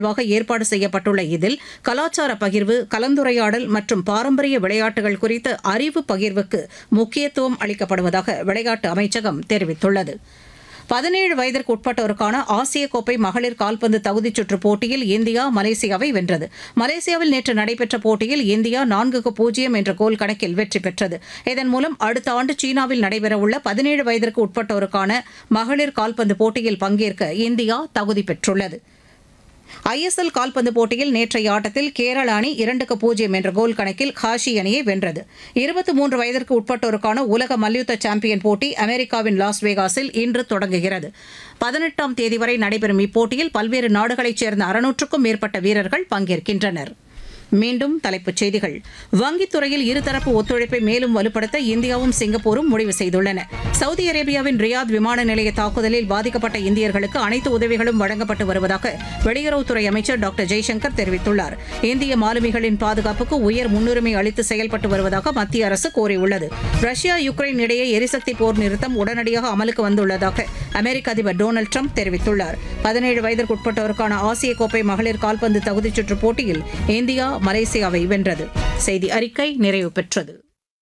வாக ஏற்பாடு செய்யப்பட்டுள்ள இதில் கலாச்சார பகிர்வு கலந்துரையாடல் மற்றும் பாரம்பரிய விளையாட்டுகள் குறித்த அறிவு பகிர்வுக்கு முக்கியத்துவம் அளிக்கப்படுவதாக விளையாட்டு அமைச்சகம் தெரிவித்துள்ளது பதினேழு வயதிற்கு உட்பட்டோருக்கான ஆசிய கோப்பை மகளிர் கால்பந்து தகுதிச் சுற்று போட்டியில் இந்தியா மலேசியாவை வென்றது மலேசியாவில் நேற்று நடைபெற்ற போட்டியில் இந்தியா நான்குக்கு பூஜ்ஜியம் என்ற கோல் கணக்கில் வெற்றி பெற்றது இதன் மூலம் அடுத்த ஆண்டு சீனாவில் நடைபெறவுள்ள பதினேழு வயதிற்கு உட்பட்டோருக்கான மகளிர் கால்பந்து போட்டியில் பங்கேற்க இந்தியா தகுதி பெற்றுள்ளது ஐஎஸ்எல் கால்பந்து போட்டியில் நேற்றைய ஆட்டத்தில் கேரள அணி இரண்டுக்கு பூஜ்ஜியம் என்ற கோல் கணக்கில் காஷி அணியை வென்றது இருபத்தி மூன்று வயதிற்கு உட்பட்டோருக்கான உலக மல்யுத்த சாம்பியன் போட்டி அமெரிக்காவின் லாஸ் வேகாஸில் இன்று தொடங்குகிறது பதினெட்டாம் தேதி வரை நடைபெறும் இப்போட்டியில் பல்வேறு நாடுகளைச் சேர்ந்த அறுநூற்றுக்கும் மேற்பட்ட வீரர்கள் பங்கேற்கின்றனர் மீண்டும் தலைப்புச் செய்திகள் வங்கித் துறையில் இருதரப்பு ஒத்துழைப்பை மேலும் வலுப்படுத்த இந்தியாவும் சிங்கப்பூரும் முடிவு செய்துள்ளன சவுதி அரேபியாவின் ரியாத் விமான நிலைய தாக்குதலில் பாதிக்கப்பட்ட இந்தியர்களுக்கு அனைத்து உதவிகளும் வழங்கப்பட்டு வருவதாக வெளியுறவுத்துறை அமைச்சர் டாக்டர் ஜெய்சங்கர் தெரிவித்துள்ளார் இந்திய மாலுமிகளின் பாதுகாப்புக்கு உயர் முன்னுரிமை அளித்து செயல்பட்டு வருவதாக மத்திய அரசு கூறியுள்ளது ரஷ்யா யுக்ரைன் இடையே எரிசக்தி போர் நிறுத்தம் உடனடியாக அமலுக்கு வந்துள்ளதாக அமெரிக்க அதிபர் டொனால்டு ட்ரம்ப் தெரிவித்துள்ளார் பதினேழு வயதிற்குட்பட்டோருக்கான ஆசிய கோப்பை மகளிர் கால்பந்து தகுதிச் சுற்று போட்டியில் இந்தியா மலேசியாவை வென்றது செய்தி அறிக்கை நிறைவு பெற்றது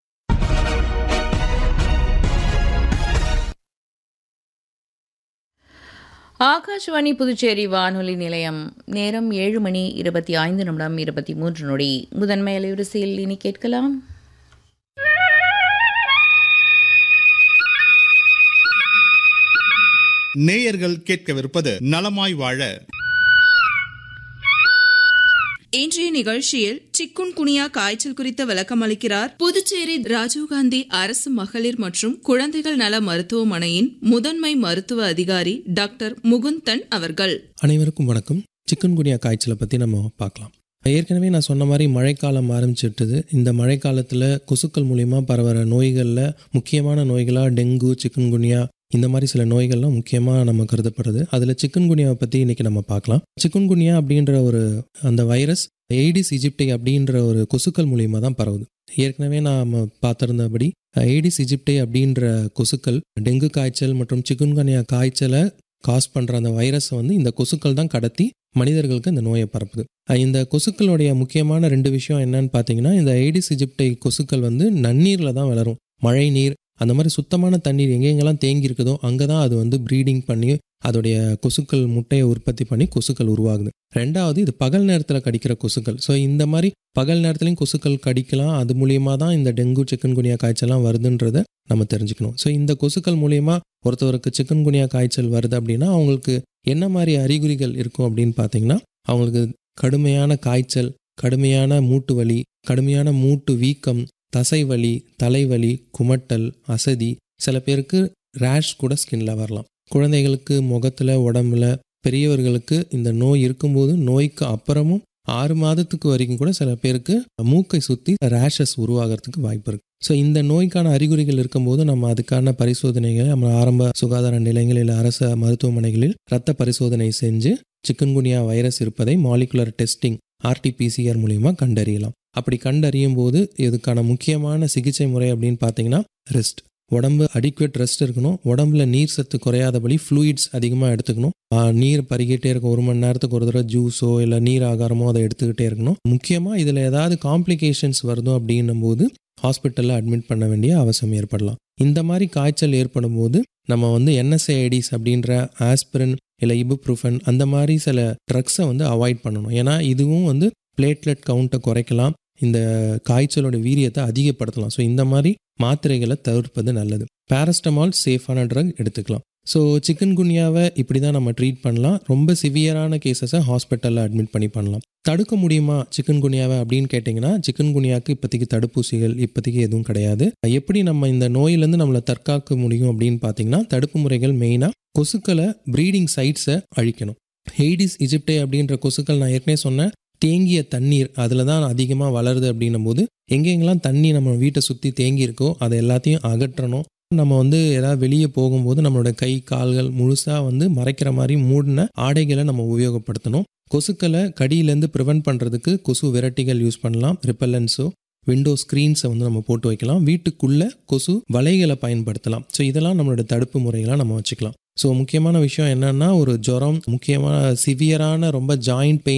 ஆகாஷ்வாணி புதுச்சேரி வானொலி நிலையம் நேரம் ஏழு மணி இருபத்தி ஐந்து நிமிடம் இருபத்தி மூன்று நொடி முதன்மை அலைவரிசையில் இனி கேட்கலாம் நேயர்கள் கேட்கவிருப்பது நலமாய் வாழ இன்றைய நிகழ்ச்சியில் சிக்குன் குனியா காய்ச்சல் குறித்த விளக்கம் அளிக்கிறார் புதுச்சேரி ராஜீவ்காந்தி அரசு மகளிர் மற்றும் குழந்தைகள் நல மருத்துவமனையின் முதன்மை மருத்துவ அதிகாரி டாக்டர் முகுந்தன் அவர்கள் அனைவருக்கும் வணக்கம் சிக்கன்குனியா காய்ச்சலை பற்றி நம்ம பார்க்கலாம் ஏற்கனவே நான் சொன்ன மாதிரி மழைக்காலம் ஆரம்பிச்சிட்டுது இந்த மழைக்காலத்தில் கொசுக்கள் மூலிமா பரவுற நோய்களில் முக்கியமான நோய்களாக டெங்கு சிக்கன்குனியா இந்த மாதிரி சில நோய்கள்லாம் முக்கியமாக நம்ம கருதப்படுது அதில் சிக்கன்குனியாவை பற்றி இன்றைக்கி நம்ம பார்க்கலாம் சிக்கன்குனியா அப்படின்ற ஒரு அந்த வைரஸ் எய்டிஸ் இஜிப்டை அப்படின்ற ஒரு கொசுக்கள் மூலியமாக தான் பரவுது ஏற்கனவே நாம் பார்த்துருந்தபடி எய்டிஸ் இஜிப்டை அப்படின்ற கொசுக்கள் டெங்கு காய்ச்சல் மற்றும் சிக்கன்குனியா காய்ச்சலை காஸ் பண்ணுற அந்த வைரஸை வந்து இந்த கொசுக்கள் தான் கடத்தி மனிதர்களுக்கு இந்த நோயை பரப்புது இந்த கொசுக்களுடைய முக்கியமான ரெண்டு விஷயம் என்னன்னு பார்த்தீங்கன்னா இந்த ஐடிஸ் இஜிப்டை கொசுக்கள் வந்து நன்னீரில் தான் வளரும் மழை நீர் அந்த மாதிரி சுத்தமான தண்ணீர் எங்கெங்கெல்லாம் தேங்கி இருக்குதோ அங்கே தான் அது வந்து ப்ரீடிங் பண்ணி அதோடைய கொசுக்கள் முட்டையை உற்பத்தி பண்ணி கொசுக்கள் உருவாகுது ரெண்டாவது இது பகல் நேரத்தில் கடிக்கிற கொசுக்கள் ஸோ இந்த மாதிரி பகல் நேரத்துலையும் கொசுக்கள் கடிக்கலாம் அது மூலியமாக தான் இந்த டெங்கு சிக்கன்குனியா காய்ச்சல்லாம் வருதுன்றதை நம்ம தெரிஞ்சுக்கணும் ஸோ இந்த கொசுக்கள் மூலியமா ஒருத்தவருக்கு சிக்கன்குனியா காய்ச்சல் வருது அப்படின்னா அவங்களுக்கு என்ன மாதிரி அறிகுறிகள் இருக்கும் அப்படின்னு பார்த்தீங்கன்னா அவங்களுக்கு கடுமையான காய்ச்சல் கடுமையான மூட்டு வலி கடுமையான மூட்டு வீக்கம் தசைவலி தலைவலி குமட்டல் அசதி சில பேருக்கு ரேஷ் கூட ஸ்கின்ல வரலாம் குழந்தைகளுக்கு முகத்தில் உடம்புல பெரியவர்களுக்கு இந்த நோய் இருக்கும்போது நோய்க்கு அப்புறமும் ஆறு மாதத்துக்கு வரைக்கும் கூட சில பேருக்கு மூக்கை சுற்றி ரேஷஸ் உருவாகிறதுக்கு வாய்ப்பு இருக்கு ஸோ இந்த நோய்க்கான அறிகுறிகள் இருக்கும்போது நம்ம அதுக்கான பரிசோதனைகளை நம்ம ஆரம்ப சுகாதார நிலையங்கள் இல்லை அரசு மருத்துவமனைகளில் ரத்த பரிசோதனை செஞ்சு சிக்கன்குனியா வைரஸ் இருப்பதை மாலிகுலர் டெஸ்டிங் ஆர்டிபிசிஆர் மூலியமாக கண்டறியலாம் அப்படி கண்டறியும் போது இதுக்கான முக்கியமான சிகிச்சை முறை அப்படின்னு பார்த்தீங்கன்னா ரெஸ்ட் உடம்பு அடிக்குவேட் ரெஸ்ட் இருக்கணும் உடம்புல நீர் சத்து குறையாதபடி ஃப்ளூயிட்ஸ் அதிகமாக எடுத்துக்கணும் நீர் பருகிட்டே இருக்கும் ஒரு மணி நேரத்துக்கு ஒரு தடவை ஜூஸோ இல்லை நீர் ஆகாரமோ அதை எடுத்துக்கிட்டே இருக்கணும் முக்கியமாக இதில் ஏதாவது காம்ப்ளிகேஷன்ஸ் வருதோ அப்படின்னும் போது ஹாஸ்பிட்டலில் அட்மிட் பண்ண வேண்டிய அவசியம் ஏற்படலாம் இந்த மாதிரி காய்ச்சல் ஏற்படும் போது நம்ம வந்து என்எஸ்ஏஐடிஸ் அப்படின்ற ஆஸ்பிரின் இல்லை இபுப்ரூஃபன் அந்த மாதிரி சில ட்ரக்ஸை வந்து அவாய்ட் பண்ணணும் ஏன்னா இதுவும் வந்து பிளேட்லெட் கவுண்ட்டை குறைக்கலாம் இந்த காய்ச்சலோட வீரியத்தை அதிகப்படுத்தலாம் ஸோ இந்த மாதிரி மாத்திரைகளை தவிர்ப்பது நல்லது பேரஸ்டமால் சேஃபான ட்ரக் எடுத்துக்கலாம் ஸோ சிக்கன் குனியாவை இப்படி தான் நம்ம ட்ரீட் பண்ணலாம் ரொம்ப சிவியரான கேசஸை ஹாஸ்பிட்டலில் அட்மிட் பண்ணி பண்ணலாம் தடுக்க முடியுமா சிக்கன் குனியாவை அப்படின்னு கேட்டிங்கன்னா சிக்கன் குனியாவுக்கு இப்போதைக்கு தடுப்பூசிகள் இப்போதைக்கு எதுவும் கிடையாது எப்படி நம்ம இந்த நோயிலேருந்து நம்மளை தற்காக்க முடியும் அப்படின்னு பார்த்தீங்கன்னா தடுப்பு முறைகள் மெயினாக கொசுக்களை ப்ரீடிங் சைட்ஸை அழிக்கணும் ஹெய்டிஸ் இஜிப்டே அப்படின்ற கொசுக்கள் நான் ஏற்கனவே சொன்னேன் தேங்கிய தண்ணீர் அதில் தான் அதிகமாக வளருது அப்படின்னும் போது எங்கெங்கெல்லாம் தண்ணி நம்ம வீட்டை சுற்றி தேங்கி இருக்கோ அதை எல்லாத்தையும் அகற்றணும் நம்ம வந்து ஏதாவது வெளியே போகும்போது நம்மளோட கை கால்கள் முழுசாக வந்து மறைக்கிற மாதிரி மூடின ஆடைகளை நம்ம உபயோகப்படுத்தணும் கொசுக்களை கடியிலேருந்து ப்ரிவென்ட் பண்ணுறதுக்கு கொசு விரட்டிகள் யூஸ் பண்ணலாம் ரிப்பல்லன்ஸோ விண்டோ ஸ்க்ரீன்ஸை வந்து நம்ம போட்டு வைக்கலாம் வீட்டுக்குள்ளே கொசு வலைகளை பயன்படுத்தலாம் ஸோ இதெல்லாம் நம்மளோட தடுப்பு முறைகளாக நம்ம வச்சுக்கலாம் ஸோ முக்கியமான விஷயம் என்னன்னா ஒரு ஜுரம் முக்கியமான சிவியரான ரொம்ப ஜாயிண்ட் பெயின்